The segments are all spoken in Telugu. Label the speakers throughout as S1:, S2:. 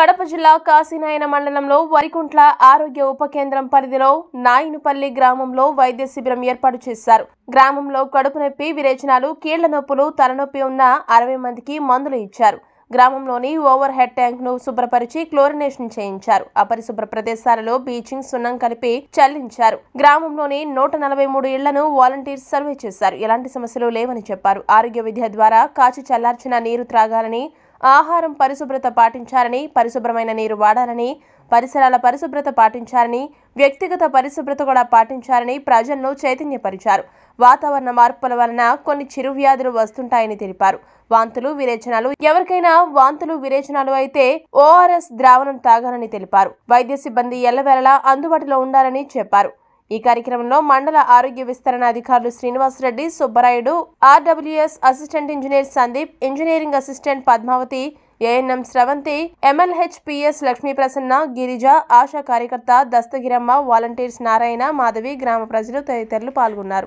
S1: కడప జిల్లా కాశీనాయన మండలంలో వరికుంట్ల ఆరోగ్య ఉప కేంద్రం పరిధిలో నాయినుపల్లి గ్రామంలో వైద్య శిబిరం ఏర్పాటు చేశారు గ్రామంలో కడుపు నొప్పి విరేచనాలు కీళ్ల నొప్పులు తలనొప్పి ఉన్న అరవై మందికి మందులు ఇచ్చారు గ్రామంలోని ఓవర్ హెడ్ ట్యాంక్ ను శుభ్రపరిచి క్లోరినేషన్ చేయించారు అపరిశుభ్ర ప్రదేశాలలో బీచింగ్ సున్నం కలిపి చల్లించారు గ్రామంలోని నూట నలభై మూడు ఇళ్లను వాలంటీర్స్ సర్వే చేశారు ఎలాంటి సమస్యలు లేవని చెప్పారు ఆరోగ్య విద్య ద్వారా కాచి చల్లార్చిన నీరు త్రాగాలని ఆహారం పరిశుభ్రత పాటించాలని పరిశుభ్రమైన నీరు వాడాలని పరిసరాల పరిశుభ్రత పాటించాలని వ్యక్తిగత పరిశుభ్రత కూడా పాటించాలని ప్రజలను చైతన్యపరిచారు వాతావరణ మార్పుల వలన కొన్ని చిరు వ్యాధులు వస్తుంటాయని తెలిపారు వాంతులు విరేచనాలు ఎవరికైనా వాంతులు విరేచనాలు అయితే ఓఆర్ఎస్ ద్రావణం తాగాలని తెలిపారు వైద్య సిబ్బంది ఎల్లవేళలా అందుబాటులో ఉండాలని చెప్పారు ఈ కార్యక్రమంలో మండల ఆరోగ్య విస్తరణ అధికారులు Srinivasa Reddy Subbarayudu RWS assistant engineer Sandeep engineering assistant Padmavathi ANM Sravanthi MLHPS Lakshmi Prasanna Girija ASHA కార్యకర్త దస్తగిరమ్మ వాలంటీర్స్ నారాయణ మాధవి గ్రామ ప్రజలు తదితరులు పాల్గొన్నారు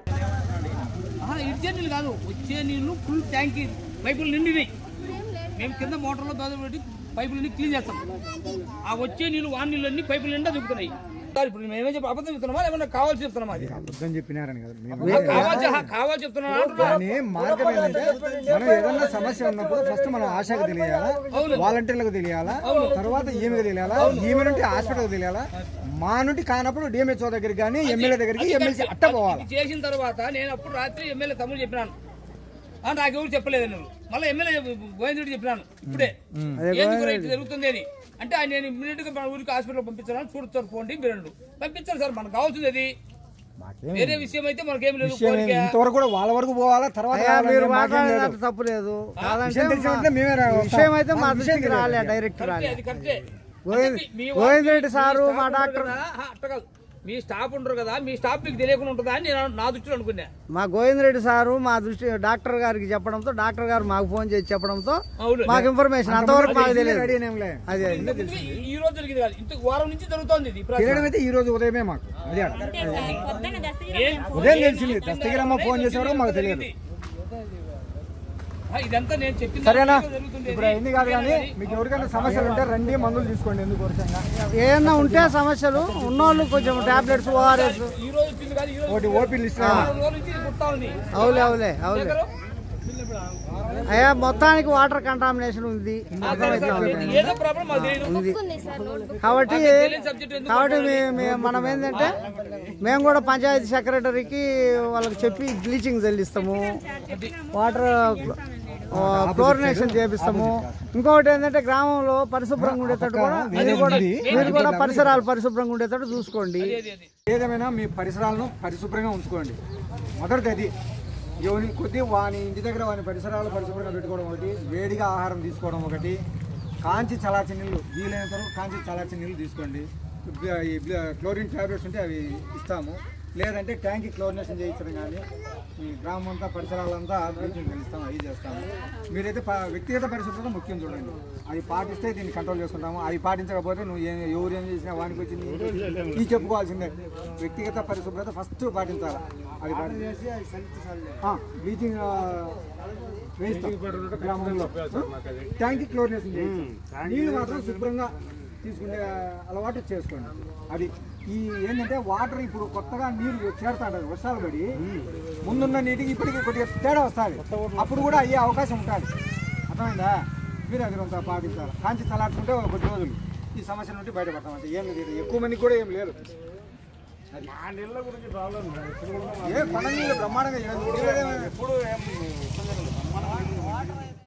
S2: ఆహా, ఇచ్చే నీళ్ళు కాదు వచ్చే నీళ్ళు ఫుల్ ట్యాంక్ పైపులు నిండినాయి మేము కింద మోటార్లో దాదాపు పెట్టి పైపులన్నీ క్లీన్ చేస్తాం ఆ వచ్చే నీళ్ళు వాన్ నీళ్ళు అన్ని పైపులు నిండా దిగుతున్నాయి సార్ ఇప్పుడు మేమే చెప్పి అబద్ధం చెప్తున్నామా ఏమన్నా కావాల్సి చెప్తున్నామా అది
S3: అబద్ధం చెప్పినారని కదా మేము
S2: ఆ, కావాల్సి ఆ, కావాల్సి చెప్తున్నా అంటున్నా
S3: కానీ మార్గం ఏంటంటే మనం ఏదన్నా సమస్య ఉన్నప్పుడు ఫస్ట్ మనం ఆశకు తెలియాలా వాలంటీర్లకు తెలియాలా తర్వాత ఈమెకు తెలియాలా ఈమె నుండి హాస్పిటల్కి తెలియాలా మా నుండి కానప్పుడు డిఎంహెచ్ఓ దగ్గరికి కానీ ఎమ్మెల్యే దగ్గరికి ఎమ్మెల్సీ అట్ట పోవాలా
S2: ఇది చేసిన తర్వాత నేను అప్పుడు రాత్రి ఎమ్మెల్యే తమ్ముడు చెప్పినాను ఆ, నాకు ఎవరు చెప్పలేదు నువ్వు మళ్ళీ ఎమ్మెల్యే గోవిందుడు చెప్పినాను ఇప్పుడే ఏంది కూడా ఇట్లా జరుగుతుంది అని అంటే ఆయన నేను ఇమ్మీడియట్ గా మన ఊరికి హాస్పిటల్ పంపించాను చూడతారు పోండి మీరు పంపించాను సార్ మనకు కావాల్సింది అది
S3: మాకేం
S2: వేరే విషయం అయితే మనకేం లేదు
S3: విషయం
S2: కోరిక
S3: ఇంతవరకు కూడా వాళ్ళ వరకు పోవాలా తర్వాత రావాలని
S4: మీరు
S3: మాకేం లేదు.
S4: మాట్లాడేది తప్పు లేదు కాదంటే
S3: విషయం తెలిసిన వెంటనే మేమే రా- వస్తాం.
S4: విషయం అయితే మా
S3: మాకు విషయం
S4: దృష్టికి
S3: తెలియదు.
S4: రాలే డైరెక్ట్
S2: కరెక్టే,
S4: రాలే
S2: అది కరెక్టే.
S4: గోవింద్
S2: అంటే మీ
S4: గోవింద్
S2: మీ
S4: రెడ్డి సారు
S2: స్టాఫ్
S4: మా
S2: ఉంటారు
S4: డాక్టర్
S2: కదా, ఆహా, అట్ట కాదు. మీ స్టాఫ్ ఉంటారు కదా మీ స్టాఫ్ మీకు తెలియకుండా ఉంటుందా అని నేను నా దృష్టిలో అనుకున్నా
S4: మా గోవింద్ రెడ్డి సారు మా దృష్టి డాక్టర్ గారికి చెప్పడంతో డాక్టర్ గారు మాకు ఫోన్ చేసి చెప్పడంతో
S2: అవును
S4: మాకు ఇన్ఫర్మేషన్ అంతవరకు మాకు
S3: రెడీ
S4: తెలియదు
S3: అయినాంలే.
S4: అదే
S2: ఇంతకుముందు ఈ రోజు జరిగింది కాదు ఇంత వారం నుంచి జరుగుతోంది ఇది ఈ ప్రాసెస్.
S3: తెలియడం అయితే ఈ రోజు ఉదయమే మాకు అది ఆడ.
S2: ఏం
S3: ఉదయం తెలిసింది దస్తగిరమ్మ ఫోన్ చేసేవారు మాకు తెలియదు
S2: ఆ, ఇదంతా నేను చెప్పింది
S3: సరేనా
S2: జరుగుతుంది
S3: ఇప్పుడు అయింది కాదు కానీ మీకు ఎవరికైనా సమస్యలు ఉంటే రండి మందులు తీసుకోండి ఎందుకు వరుసంగా
S4: ఏమన్నా ఉంటే సమస్యలు ఉన్నోళ్ళు కొంచెం టాబ్లెట్స్ ఓఆర్ఎస్
S2: ఈ రోజు వచ్చింది కాదు ఈ రోజు
S3: ఒకటి ఓపీలు ఇస్తా
S2: వారం రోజుల నుంచి ఇది పుడతా ఉంది
S4: అవులే అవులే అవులే
S2: దగ్గర
S4: అయ్యా మొత్తానికి వాటర్ కంటామినేషన్ ఉంది అర్థమవుతా ఉంది.
S2: ఏదో ప్రాబ్లం మాకు తెలియదు
S4: ఉంది కాబట్టి
S2: తెలియని సబ్జెక్ట్ ఎందుకు
S4: కాబట్టి మే- మే- మనం ఏంటంటే మేము కూడా పంచాయతీ సెక్రటరీకి వాళ్ళకి చెప్పి బ్లీచింగ్ చల్లిస్తాము వాటర్ క్లోరినేషన్ చేపిస్తాము ఇంకొకటి ఏంటంటే గ్రామంలో పరిశుభ్రంగా ఉండేటట్టు కూడా మీరు కూడా మీరు కూడా పరిసరాలు పరిశుభ్రంగా ఉండేటట్టు చూసుకోండి
S2: అది అది
S3: ఏదేమైనా మీ పరిసరాలను పరిశుభ్రంగా ఉంచుకోండి మొదటిది అది ఎవరి కొద్ది వాని ఇంటి దగ్గర వాని పరిసరాలు పరిశుభ్రంగా పెట్టుకోవడం ఒకటి వేడిగా ఆహారం తీసుకోవడం ఒకటి కాంచి చలార్చిన నీళ్ళు వీలైనంత వరకు కాంచి చలార్చిన నీళ్ళు తీసుకోండి బ్ల- ఈ బ్ల- క్లోరిన్ టాబ్లెట్స్ ఉంటే అవి ఇస్తాము లేదంటే ట్యాంక్ క్లోరినేషన్ చేయించడం కానీ ఈ గ్రామం అంతా పరిసరాలంతా బ్లీచింగ్ కలిస్తాం అవి చేస్తాము మీరైతే ప- వ్యక్తిగత పరిశుభ్రత ముఖ్యం చూడండి అది పాటిస్తే దీన్ని కంట్రోల్ చేసుకుంటాము అవి పాటించకపోతే నువ్వు ఏం ఎవరు ఏం చేసినా వానికి వచ్చి నీ- ఈ చెప్పుకోవాల్సిందే వ్యక్తిగత పరిశుభ్రత ఫస్ట్ పాటించాలి అది పాటించేసి బ్లీచింగ్ వేస్తాం గ్రామంలో ట్యాంక్ క్లోరినేషన్ చేయించాం నీళ్ళు మాత్రం శుభ్రంగా తీసుకునే అలవాటు చేసుకోండి అది ఈ ఏంటంటే వాటర్ ఇప్పుడు కొత్తగా నీరు చేరుతాడు వర్షాలు పడి ముందున్న నీటికి ఇప్పటికి కొద్దిగా తేడా వస్తుంది అప్పుడు కూడా అయ్యే అవకాశం ఉంటుంది అర్థమైందా మీరు అది కొంత పాటించాలి కాంచి చల్లార్చుకుంటే ఒక కొద్ది రోజులు ఈ సమస్య నుండి బయటపడతాం అంటే ఏం లేదు ఎక్కువ మందికి కూడా ఏం లేదు అది ఏ పడ నీళ్ళు బ్రహ్మాండంగా ఎప్పుడు